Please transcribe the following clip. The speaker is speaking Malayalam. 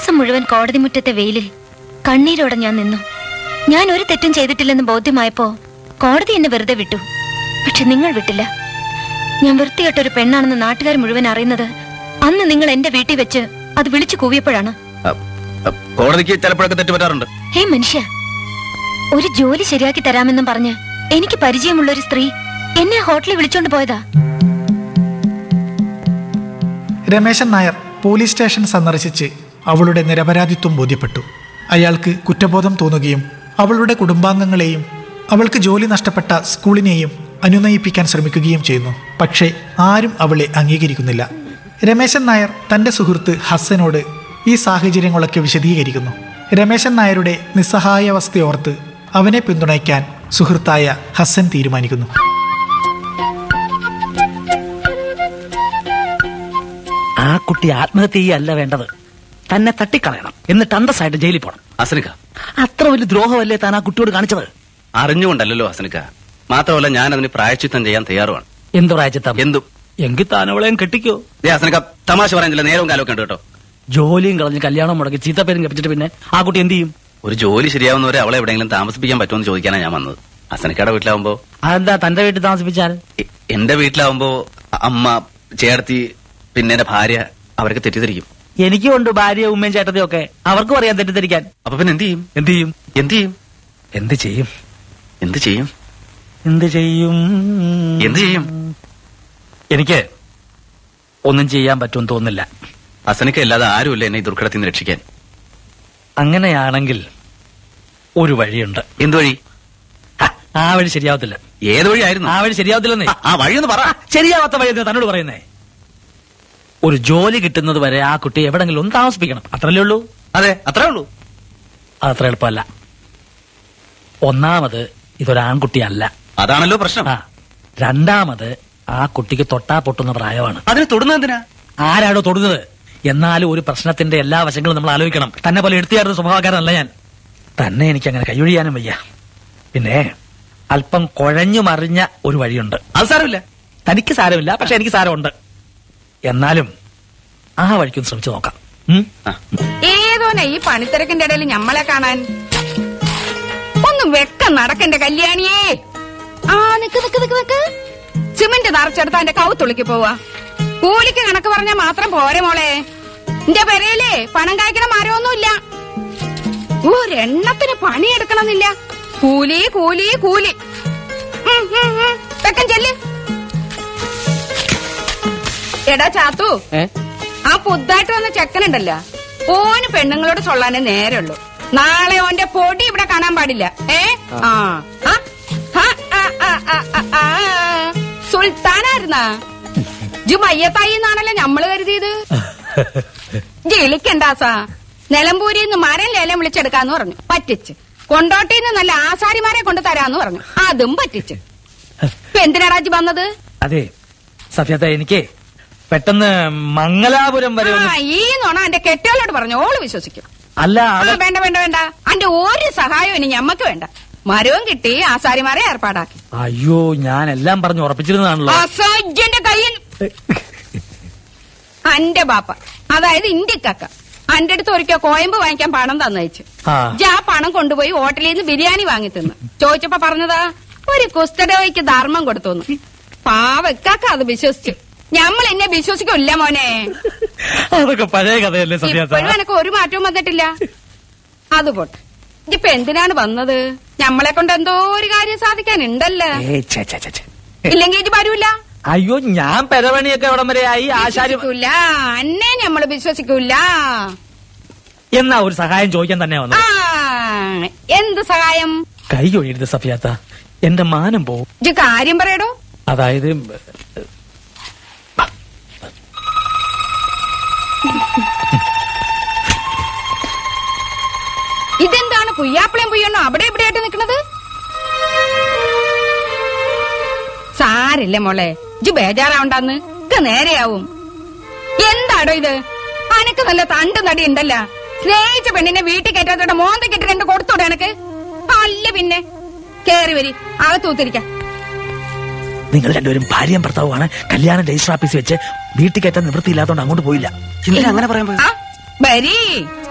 ദിവസം മുഴുവൻ കോടതി മുറ്റത്തെ വെയിലിൽ കണ്ണീരോടെ ഞാൻ നിന്നു ഞാൻ ഒരു തെറ്റും ചെയ്തിട്ടില്ലെന്ന് ബോധ്യമായപ്പോ കോടതി എന്നെ വെറുതെ വിട്ടു പക്ഷെ നിങ്ങൾ വിട്ടില്ല ഞാൻ വൃത്തികെട്ട ഒരു പെണ്ണാണെന്ന് നാട്ടുകാർ മുഴുവൻ അറിയുന്നത് അന്ന് നിങ്ങൾ എന്റെ വീട്ടിൽ വെച്ച് അത് വിളിച്ചു കൂവിയപ്പോഴാണ് അ, അ, കോടതിക്ക് ചിലപ്പോഴൊക്കെ തെറ്റുപറ്റാറുണ്ട് ഹേ മനുഷ്യ ഒരു ജോലി ശരിയാക്കി തരാമെന്നും പറഞ്ഞ് എനിക്ക് പരിചയമുള്ള ഒരു സ്ത്രീ എന്നെ ഹോട്ടലിൽ വിളിച്ചോണ്ട് പോയതാ രമേശൻ നായർ പോലീസ് സ്റ്റേഷൻ സന്ദർശിച്ച് അവളുടെ നിരപരാധിത്വം ബോധ്യപ്പെട്ടു അയാൾക്ക് കുറ്റബോധം തോന്നുകയും അവളുടെ കുടുംബാംഗങ്ങളെയും അവൾക്ക് ജോലി നഷ്ടപ്പെട്ട സ്കൂളിനെയും അനുനയിപ്പിക്കാൻ ശ്രമിക്കുകയും ചെയ്യുന്നു പക്ഷേ ആരും അവളെ അംഗീകരിക്കുന്നില്ല രമേശൻ നായർ തൻ്റെ സുഹൃത്ത് ഹസ്സനോട് ഈ സാഹചര്യങ്ങളൊക്കെ വിശദീകരിക്കുന്നു രമേശൻ നായരുടെ നിസ്സഹായാവസ്ഥയോർത്ത് അവനെ പിന്തുണയ്ക്കാൻ സുഹൃത്തായ ഹസ്സൻ തീരുമാനിക്കുന്നു ആ കുട്ടി ആത്മഹത്യ ചെയ്യല്ല വേണ്ടത് തന്നെ തട്ടിക്കളയണം എന്നിട്ട് അന്തസ്സായിട്ട് ജയിലിൽ പോണം അസനിക്ക അത്ര വലിയ ദ്രോഹമല്ലേ താൻ ആ കുട്ടിയോട് കാണിച്ചത് അറിഞ്ഞുകൊണ്ടല്ലോ അസനിക്ക മാത്രമല്ല ഞാൻ അതിന് പ്രായച്ചിത്തം ചെയ്യാൻ തയ്യാറുമാണ് എന്തു പ്രായച്ചിത്തം എന്തും എങ്കിൽ താൻ അവളെയും കെട്ടിക്കോ ദേ അസനിക്ക തമാശ പറയുന്നില്ല നേരവും കാലമൊക്കെ ഉണ്ട് കേട്ടോ ജോലിയും കളഞ്ഞ് കല്യാണം മുടക്കി ചീത്തപ്പേരും കപ്പിച്ചിട്ട് പിന്നെ ആ കുട്ടി എന്ത് ചെയ്യും ഒരു ജോലി ശരിയാവുന്നവരെ അവളെ എവിടെയെങ്കിലും താമസിപ്പിക്കാൻ പറ്റുമെന്ന് ചോദിക്കാനാണ് ഞാൻ വന്നത് അസനിക്കയുടെ വീട്ടിലാവുമ്പോ അതെന്താ തന്റെ വീട്ടിൽ താമസിപ്പിച്ചാൽ എ- എന്റെ വീട്ടിലാവുമ്പോ അമ്മ ചേർത്തി പിന്നെ എന്റെ ഭാര്യ അവരൊക്കെ തെറ്റിദ്ധരിക്കും എനിക്കും ഉണ്ട് ഭാര്യ ഉമ്മയും ചേട്ടത്തിയും ഒക്കെ അവർക്കും അറിയാൻ തെറ്റിദ്ധരിക്കാൻ അപ്പൊ പിന്നെ എന്ത് ചെയ്യും എന്ത് ചെയ്യും എന്ത് ചെയ്യും എന്ത് ചെയ്യും എന്ത് ചെയ്യും എന്ത് ചെയ്യും എന്ത് ചെയ്യും എനിക്ക് ഒന്നും ചെയ്യാൻ പറ്റുമെന്ന് തോന്നുന്നില്ല അസനിക്ക അല്ലാതെ ആരുമില്ല എന്നെ ഈ ദുർഘടത്തിൽ നിന്ന് രക്ഷിക്കാൻ അങ്ങനെയാണെങ്കിൽ ഒരു വഴിയുണ്ട് എന്ത് വഴി ഹ, ആ വഴി ശരിയാവത്തില്ല ഏത് വഴിയായിരുന്നു ആ വഴി ശരിയാവത്തില്ലെന്നേ ആ, ആ വഴിയൊന്ന് പറ ശരിയാവാത്ത വഴി എന്തിനാ തന്നോട് പറയുന്നേ ഒരു ജോലി കിട്ടുന്നത് വരെ ആ കുട്ടി എവിടെങ്കിലും ഒന്ന് താമസിപ്പിക്കണം അത്രല്ലേ ഉള്ളൂ അതെ അത്രേ ഉള്ളൂ അതത്ര എളുപ്പമല്ല ഒന്നാമത് ഇതൊരു ആൺകുട്ടിയല്ല അതാണല്ലോ പ്രശ്നം ആ രണ്ടാമത് ആ കുട്ടിക്ക് തൊട്ടാ പൊട്ടുന്ന പ്രായമാണ് അതിന് തൊടുന്നത് എന്തിനാ ആരാടോ തൊടുന്നത് എന്നാലും ഒരു പ്രശ്നത്തിന്റെ എല്ലാ വശങ്ങളും നമ്മൾ ആലോചിക്കണം തന്നെ പോലെ എടുത്തിയാറുന്ന സ്വഭാവക്കാരനല്ല ഞാൻ തന്നെ എനിക്ക് അങ്ങനെ കൈയൊഴിയാനും വയ്യ പിന്നെ അല്പം കുഴഞ്ഞു മറിഞ്ഞ ഒരു വഴിയുണ്ട് അത് സാരമില്ല തനിക്ക് സാരമില്ല പക്ഷെ എനിക്ക് സാരമുണ്ട് എന്നാലും ആ വഴിക്കൊന്ന് ശ്രമിച്ചു നോക്കാം ഉം? ആ, ഏതോനെ ഈ പണിത്തിരക്കിന്റെ ഇടയിൽ ഞമ്മളെ കാണാൻ ഒന്ന് വെക്കം നടക്കണ്ട കല്യാണിയേ ആ നിക്ക് നിക്ക് നിക്ക് നിക്ക് സിമന്റ് നിറച്ചെടുത്ത എന്റെ കൗത്തുള്ളിക്ക് പോവാ കൂലിക്ക് കണക്ക് പറഞ്ഞാൽ മാത്രം പോരെ മോളെ എന്റെ പെരയിലേ പണം കായ്ക്കണ മരമൊന്നുമില്ല ഒരെണ്ണത്തിന് പണിയെടുക്കണമെന്നില്ല കൂലി കൂലി കൂലി ഉം, ഉം, ഉം. വെക്കം ചെല്ല് എടാ ചാത്തു ആ പുതുതായിട്ട് വന്ന ചെക്കനുണ്ടല്ലോ ഓന് പെണ്ണുങ്ങളോട് ചൊല്ലാനേ നേരമുള്ളൂ നാളെ ഓന്റെ പൊടി ഇവിടെ കാണാൻ പാടില്ല ഏ ആ ആ, ആ, ആ, ആ, ആ, ആ, ആ. സുൽത്താനായിരുന്നാ ജു മയ്യത്തായി എന്നാണല്ലോ ഞമ്മള് കരുതിയത് ജയിലിക്കണ്ടാസാ നിലമ്പൂരിന്ന് മരം ലേലം വിളിച്ചെടുക്കാന്ന് പറഞ്ഞു പറ്റിച്ച് കൊണ്ടോട്ടിന്ന് നല്ല ആസാരിമാരെ കൊണ്ട് തരാന്ന് പറഞ്ഞു അതും പറ്റിച്ച് ഇപ്പൊ എന്തിനാടാ ജി വന്നത് അതെ സഫ്യത എനിക്ക് പെട്ടെന്ന് മംഗലാപുരം വരെ ഒന്ന് ആ ഈ നോണ എന്റെ കെട്ടിയോളോട് പറഞ്ഞു ഓള് വിശ്വസിക്കും അല്ല ആ, അവ- വേണ്ട വേണ്ട വേണ്ട അന്റെ ഒരു സഹായവും ഇനി ഞമ്മക്ക് വേണ്ട മരവും കിട്ടി ആസാരിമാരെ ഏർപ്പാടാക്കി അയ്യോ ഞാൻ എല്ലാം പറഞ്ഞു ഉറപ്പിച്ചിരുന്നതാണല്ലോ അസജ്ജന്റെ കയ്യിൽ അന്റെ ബാപ്പ അതായത് ഇന്ത്യക്കക്ക അന്റെ അടുത്ത് ഒരിക്കൽ കോയമ്പ് വാങ്ങിക്കാൻ പണം തന്നയച്ചു ആ. ജാ പണം കൊണ്ടുപോയി ഹോട്ടലിൽ നിന്ന് ബിരിയാണി വാങ്ങി തിന്ന് ചോദിച്ചപ്പോ പറഞ്ഞതാ ഒരു കുസ്തടവയ്ക്ക് ധർമ്മം കൊടുത്തു പാവക്കാക്ക അത് വിശ്വസിച്ചു ഞമ്മൾ എന്നെ വിശ്വസിക്കില്ല മോനെ അതൊക്കെ പഴയ കഥയല്ലേ സഫ്യത ഇപ്പോഴും എനക്ക് ഒരു മാറ്റവും വന്നിട്ടില്ല അത് പോട്ടെ ഇപ്പൊ എന്തിനാണ് വന്നത് ഞമ്മളെ കൊണ്ട് എന്തോ ഒരു കാര്യം സാധിക്കാനുണ്ടല്ലോ ഏയ്, ഛെ, ഛെ, ഛെ, ഛെ. ഇല്ലെങ്കിൽ ഇത് വരൂല അയ്യോ ഞാൻ പെരവണിയൊക്കെ എവിടം വരെ ആയി ആശാരി വിശ്വസിക്കൂല അന്നെ ഞമ്മള് വിശ്വസിക്കൂല എന്നാ ഒരു സഹായം ചോദിക്കാൻ തന്നെ ആ വന്നത് എന്ത് സഹായം കൈ ഒഴിയരുത് സഫിയാത്ത എന്റെ മാനം പോവും ഇജ്ജ് കാര്യം പറയടോ അതായത് ഇതെന്താണ് പുയ്യാപ്പിളയും പുയ്യണ്ണോ അവിടെ ഇവിടെ ആയിട്ട് നിക്കണത് സാരില്ല മോളെ ഇജ്ജ് ബേജാറാവണ്ടെന്ന് ഇത് നേരെയാവും എന്താടോ ഇത് അനക്ക് നല്ല തണ്ട് നടി ഉണ്ടല്ല സ്നേഹിച്ച പെണ്ണിനെ വീട്ടിൽ കയറ്റാത്തോടെ മോന്ത കെട്ടി രണ്ട് കൊടുത്തോടെ എനക്ക് അല്ല പിന്നെ കേറി വരി അകത്തൂത്തിരിക്കാം നിങ്ങൾ രണ്ടുപേരും ഭാര്യയും ഭർത്താവുമാണ് കല്യാണം രജിസ്റ്റർ ഓഫീസിൽ വെച്ച് വീട്ടിൽ കയറ്റാൻ നിവൃത്തിയില്ലാത്തതുകൊണ്ട് അങ്ങോട്ട് പോയില്ല എന്തിനാ അങ്ങനെ പറയാൻ പോയത് ആ വരി